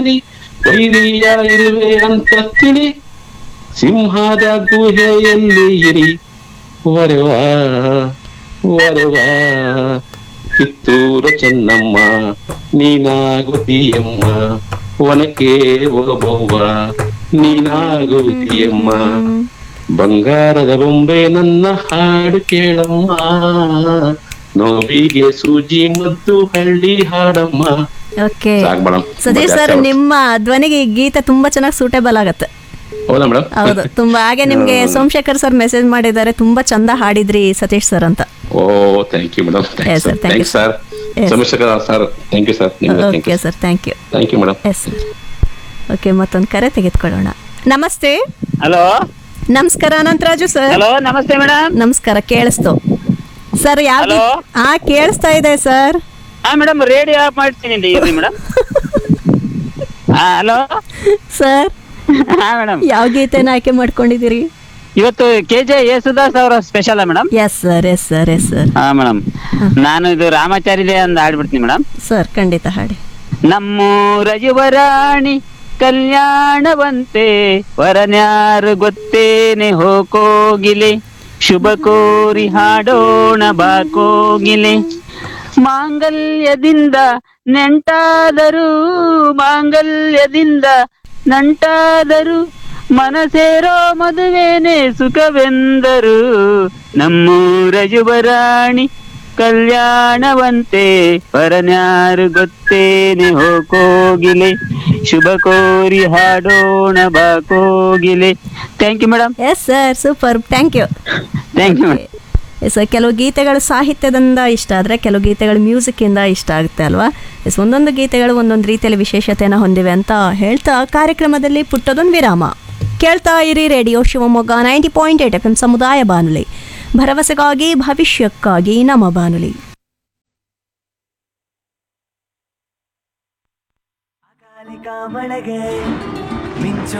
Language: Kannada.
ವೈರಿಯ ಇರುವೆ ಅಂತ ತಿಳಿ ಸಿಂಹದ ಗುಹೆಯಲ್ಲಿ ಇರಿ ವರವಾ ವರವಾ ಕಿತ್ತೂರು ಚೆನ್ನಮ್ಮ ನೀನಾಗುತ್ತೀಯಮ್ಮ ವನಕ್ಕೆ ಹೋಗಬವ್ವ ನೀನಾಗುತ್ತೀಯಮ್ಮ ಬಂಗಾರದ ಬೊಂಬೆ ನನ್ನ ಹಾಡು ಕೇಳಮ್ಮ ನೋವಿಗೆ ಸೂಜಿ ಮತ್ತು ಹಳ್ಳಿ ಹಾಡಮ್ಮ ಓಕೆ ಸಾಕ್ ಮೇಡಮ್ ಸತೀಶ್ ಸರ್ ನಿಮ್ಮ ಧ್ವನಿಗೆ ಈ ಗೀತೆ ತುಂಬಾ ಚೆನ್ನಾಗಿ ಸೂಟೇಬಲ್ ಆಗತ್ತೆ ಹೌದಾ ಮೇಡಮ್ ಹೌದು ತುಂಬಾ ಹಾಗೆ ನಿಮ್ಗೆ ಸೋಮಶೇಖರ್ ಸರ್ ಮೆಸೇಜ್ ಮಾಡಿದ್ದಾರೆ ತುಂಬಾ ಚಂದ ಹಾಡಿದ್ರಿ ಸತೀಶ್ ಸರ್ ಅಂತ oh thank you madam Yes, sir. Thank you, thanks sir Yes. Someshwara sir thank you sir thank okay you sir thank you thank you madam yes sir okay ಮತ್ತೊಂದು ಕರೆ ತೆಗೆದುಕೊಳ್ಳೋಣ ನಮಸ್ತೆ ಹಲೋ ನಮಸ್ಕಾರ ಅನಂತರಾಜು ಸರ್ ಹಲೋ ನಮಸ್ತೆ ಮೇಡಮ್ ನಮಸ್ಕಾರ ಕೇಳಿಸ್ತು ಸರ್ ಯಾವ Hello? ಹಾ ಕೇಳಿಸ್ತಾ ಇದೆ ಸರ್ ಹಾ ಮೇಡಮ್ ರೇಡಿಯೋ ಆಫ್ ಮಾಡ್ತೀನಿ ಇರ್ರಿ ಮೇಡಮ್ ಹಾ ಹಲೋ ಸರ್ ಹಾ ಮೇಡಮ್ ಯಾವ ಗೀತೆನ ಆಯ್ಕೆ ಮಾಡ್ಕೊಂಡಿದ್ದೀರಿ ಇವತ್ತು ಕೆ ಜೆ ಯೇಸುದಾಸ್ ಅವರ special madam yes sir yes sir yes sir ಹಾ ಮೇಡಮ್ ನಾನು ಇದು ರಾಮಾಚಾರ್ಯದೇ ಒಂದು ಆಡ್ಬಿಡ್ತೀನಿ ಮೇಡಮ್ ಸರ್ ಖಂಡಿತ ಹಾಡಿ ನಮ್ಮೂರ ಯುವರಾಣಿ ಕಲ್ಯಾಣವಂತೆ ವರನ್ಯಾರು ಗೊತ್ತೇನೆ ಹೋಕೋಗಿಲೆ ಶುಭ ಕೋರಿ ಹಾಡೋಣ ಬಾಕೋಗಿಲೆ ಮಾಂಗಲ್ಯದಿಂದ ನೆಂಟಾದರು ಮಾಂಗಲ್ಯದಿಂದ ನಂಟಾದರು ಮನಸೇರೋ ಮದುವೆನೆ ಸುಖವೆಂದರು ನಮ್ಮೂರ ಯುವರಾಣಿ ಕಲ್ಯಾಣವಂತೆ ಪರನ್ಯಾರು ಗೊತ್ತೇನೆ ಹೋಗೋಗಿಲೆ ಶುಭ ಕೋರಿ ಹಾಡೋಣ ಬಾಕೋಗಿಲೆ thank you madam yes sir super thank you thank you madam yes ಕೆಲವು ಗೀತೆಗಳು ಸಾಹಿತ್ಯದಿಂದ ಇಷ್ಟ ಆದರೆ ಕೆಲವು ಗೀತೆಗಳು ಮ್ಯೂಸಿಕ್ಕಿಂದ ಇಷ್ಟ ಆಗುತ್ತೆ ಅಲ್ವಾ ಎಸ್ ಒಂದೊಂದು ಗೀತೆಗಳು ಒಂದೊಂದು ರೀತಿಯಲ್ಲಿ ವಿಶೇಷತೆಯನ್ನು ಹೊಂದಿವೆ ಅಂತ ಹೇಳ್ತಾ ಕಾರ್ಯಕ್ರಮದಲ್ಲಿ ಪುಟ್ಟದೊಂದು ವಿರಾಮ ಕೇಳ್ತಾ ಇರಿ radio Shivamogga ninety point eight F M ಸಮುದಾಯ ಬಾನುಲಿ ಭರವಸೆಗಾಗಿ ಭವಿಷ್ಯಕ್ಕಾಗಿ ನಮ್ಮ ಬಾನುಲಿ ಕಾಲಿಕ ಮಳೆಗೆ ಮಿಂಚು